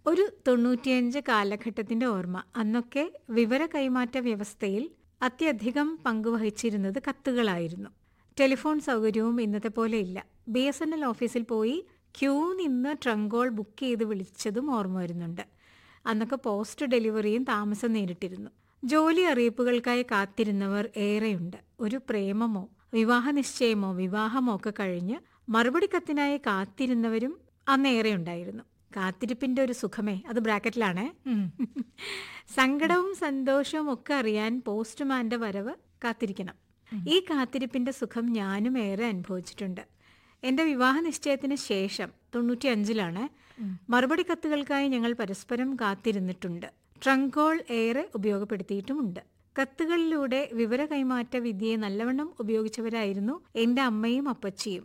ഒരു തൊണ്ണൂറ്റിയഞ്ച് കാലഘട്ടത്തിന്റെ ഓർമ്മ അന്നൊക്കെ വിവര കൈമാറ്റ വ്യവസ്ഥയിൽ അത്യധികം പങ്കുവഹിച്ചിരുന്നത് കത്തുകളായിരുന്നു ടെലിഫോൺ സൗകര്യവും ഇന്നത്തെ പോലെ ഇല്ല ബി എസ് എൻ എൽ ഓഫീസിൽ പോയി ക്യൂ നിന്ന് ട്രങ്കോൾ ബുക്ക് ചെയ്ത് വിളിച്ചതും ഓർമ്മ വരുന്നുണ്ട് അന്നൊക്കെ പോസ്റ്റ് ഡെലിവറിയും താമസം നേരിട്ടിരുന്നു ജോലി അറിയിപ്പുകൾക്കായി കാത്തിരുന്നവർ ഏറെയുണ്ട് ഒരു പ്രേമമോ വിവാഹ നിശ്ചയമോ വിവാഹമോ ഒക്കെ കഴിഞ്ഞ് മറുപടി കത്തിനായി കാത്തിരുന്നവരും അന്നേറെ ഉണ്ടായിരുന്നു കാത്തിരിപ്പിന്റെ ഒരു സുഖമേ അത് ബ്രാക്കറ്റിലാണേ സങ്കടവും സന്തോഷവും ഒക്കെ അറിയാൻ പോസ്റ്റ്മാന്റെ വരവ് കാത്തിരിക്കണം ഈ കാത്തിരിപ്പിന്റെ സുഖം ഞാനും ഏറെ അനുഭവിച്ചിട്ടുണ്ട് എന്റെ വിവാഹ നിശ്ചയത്തിന് ശേഷം തൊണ്ണൂറ്റി അഞ്ചിലാണ് മറുപടി കത്തുകൾക്കായി ഞങ്ങൾ പരസ്പരം കാത്തിരുന്നിട്ടുണ്ട് ട്രങ്കോൾ ഏറെ ഉപയോഗപ്പെടുത്തിയിട്ടുമുണ്ട് കത്തുകളിലൂടെ വിവര കൈമാറ്റ വിദ്യയെ നല്ലവണ്ണം ഉപയോഗിച്ചവരായിരുന്നു എന്റെ അമ്മയും അപ്പച്ചിയും